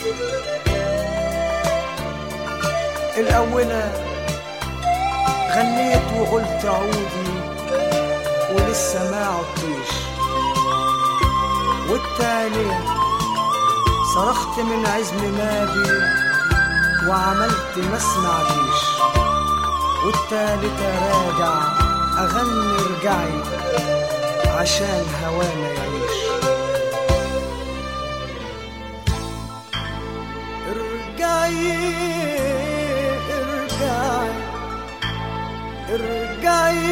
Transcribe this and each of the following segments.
الأولى غنيت وقلت عودي ولسه ما عدتيش والتاني صرخت من عزم نادي وعملت ما سمعتيش والتالتة راجع أغني ارجعي عشان هوانا يعيش ارجعي ارجعي ارجعي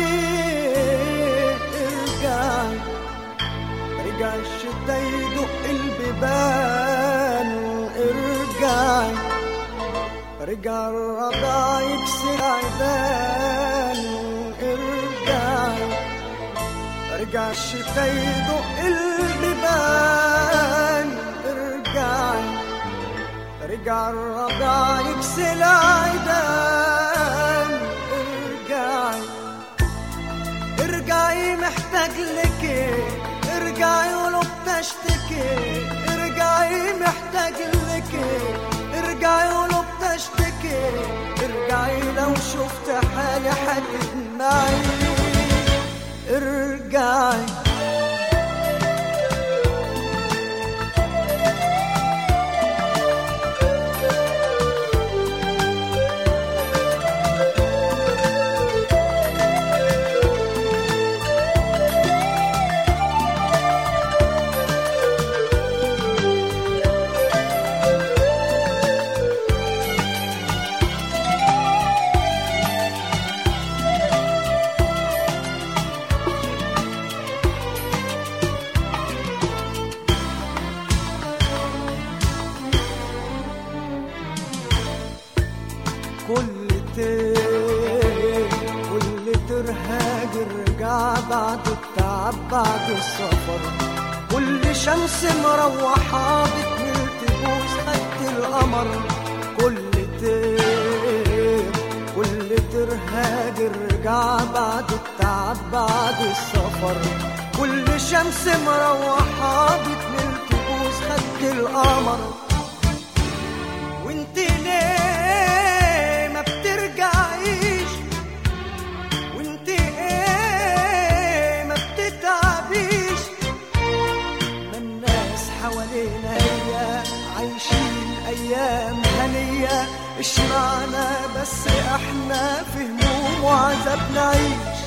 ارجعي رجع الشتا يدق البيبان ارجعي رجع الرضا يكسر عيدان ارجعي رجع الشتا يدق البيبان ارجعي رجع الرضا يكسر عيدان ارجعي ارجعي محتاج لك ارجعي ولو بتشتكي ارجعي محتاج لك ارجعي ولو بتشتكي ارجعي لو شفت حالي هتدمعي ارجعي كل تير كل ترهاج رجع بعد التعب بعد السفر كل شمس مروحة بتميل تبوس خد القمر كل تير كل ترهاج رجع بعد التعب بعد السفر كل شمس مروحة بتميل تبوس خد القمر وانت ليه ما بترجعيش وانت ايه ما بتتعبيش ما الناس حوالينا هي عايشين ايام هنية اشمعنا بس احنا في هموم وعذاب نعيش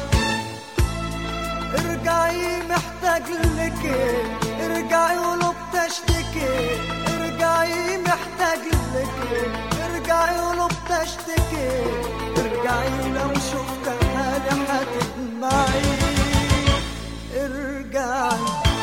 ارجعي محتاج لك ارجعي ولو بتشتكي ارجعي محتاج لك ارجعي ولو بتشتكي ارجعي لو شفت حالي هتدمعي ارجعي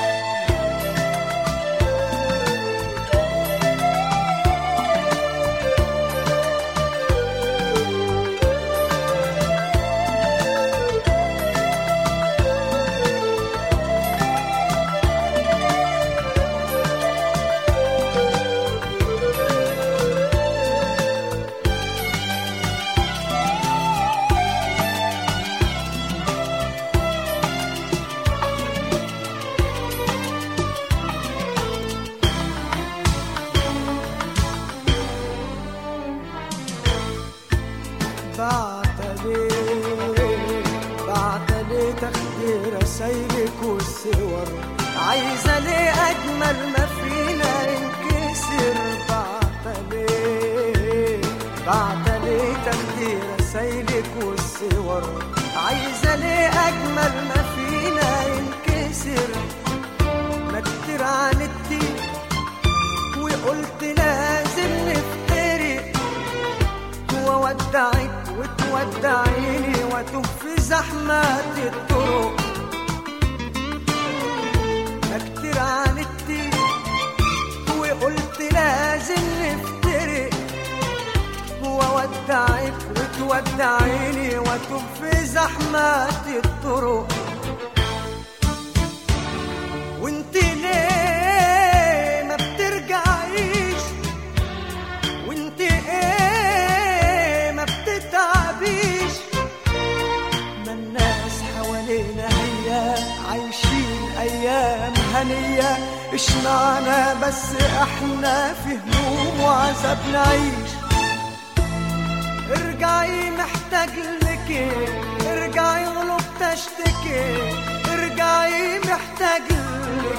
بعتلي بعتلي تاخدي رسايلك والصور عايزة ليه أجمل ما فينا ينكسر بعتلي بعتلي تاخدي رسايلك والصور عايزة ليه أجمل ما فينا ينكسر ما كتير عاندتي وقلت لازم نفترق وودعك وتودعيني واتوه في زحمة الطرق ما كتير عاندتي وقلت لازم نفترق وودعك وتودعيني واتوه في زحمة الطرق وانت ليه ما بترجعيش وانت ايه ما بتتعبيش ما الناس حوالينا هي عايشين ايام هنية اشمعنى معنا بس احنا في هموم وعذاب نعيش ارجعي محتاج لك ارجعي قلوب تشتكي ارجعي محتاج لك